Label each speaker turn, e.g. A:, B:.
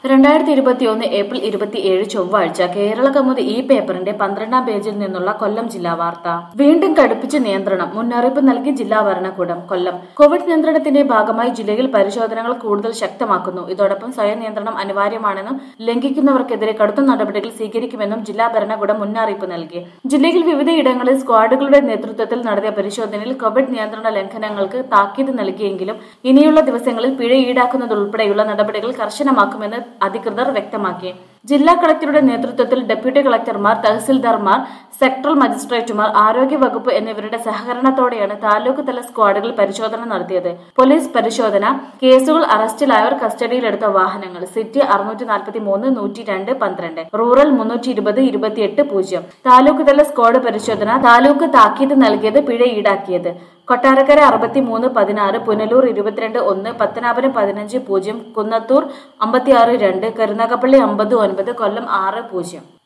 A: രണ്ടായിരത്തി ഇരുപത്തിയൊന്ന് ഏപ്രിൽ ഇരുപത്തിയേഴ് ചൊവ്വാഴ്ച കേരള കൗമുദി ഈ പേപ്പറിന്റെ പന്ത്രണ്ടാം പേജിൽ നിന്നുള്ള കൊല്ലം ജില്ലാ വാർത്ത വീണ്ടും കടുപ്പിച്ച് നിയന്ത്രണം മുന്നറിയിപ്പ് നൽകി ജില്ലാ ഭരണകൂടം കൊല്ലം കോവിഡ് നിയന്ത്രണത്തിന്റെ ഭാഗമായി ജില്ലയിൽ പരിശോധനകൾ കൂടുതൽ ശക്തമാക്കുന്നു ഇതോടൊപ്പം സ്വയം നിയന്ത്രണം അനിവാര്യമാണെന്നും ലംഘിക്കുന്നവർക്കെതിരെ കടുത്ത നടപടികൾ സ്വീകരിക്കുമെന്നും ജില്ലാ ഭരണകൂടം മുന്നറിയിപ്പ് നൽകി ജില്ലയിൽ വിവിധയിടങ്ങളിൽ സ്ക്വാഡുകളുടെ നേതൃത്വത്തിൽ നടത്തിയ പരിശോധനയിൽ കോവിഡ് നിയന്ത്രണ ലംഘനങ്ങൾക്ക് താക്കീത് നൽകിയെങ്കിലും ഇനിയുള്ള ദിവസങ്ങളിൽ പിഴ ഈടാക്കുന്നതുൾപ്പെടെയുള്ള നടപടികൾ കർശനമാക്കുമെന്ന് അധികൃതർ വ്യക്തമാക്കി ജില്ലാ കളക്ടറുടെ നേതൃത്വത്തിൽ ഡെപ്യൂട്ടി കളക്ടർമാർ തഹസിൽദാർമാർ സെക്ടറൽ മജിസ്ട്രേറ്റുമാർ ആരോഗ്യ വകുപ്പ് എന്നിവരുടെ സഹകരണത്തോടെയാണ് താലൂക്ക് തല സ്ക്വാഡുകൾ പരിശോധന നടത്തിയത് പോലീസ് പരിശോധന കേസുകൾ അറസ്റ്റിലായവർ കസ്റ്റഡിയിലെടുത്ത വാഹനങ്ങൾ സിറ്റി അറുന്നൂറ്റി നാൽപ്പത്തി മൂന്ന് നൂറ്റി രണ്ട് പന്ത്രണ്ട് റൂറൽ മുന്നൂറ്റി ഇരുപത് ഇരുപത്തിയെട്ട് പൂജ്യം താലൂക്ക് തല സ്ക്വാഡ് പരിശോധന താലൂക്ക് താക്കീത് നൽകിയത് പിഴ ഈടാക്കിയത് കൊട്ടാരക്കര അറുപത്തിമൂന്ന് പതിനാറ് പുനലൂർ ഇരുപത്തിരണ്ട് ഒന്ന് പത്തനാപുരം പതിനഞ്ച് പൂജ്യം കുന്നത്തൂർ അമ്പത്തിയാറ് രണ്ട് കരുനാഗപ്പള്ളി അമ്പത് ഒൻപത് കൊല്ലം ആറ് പൂജ്യം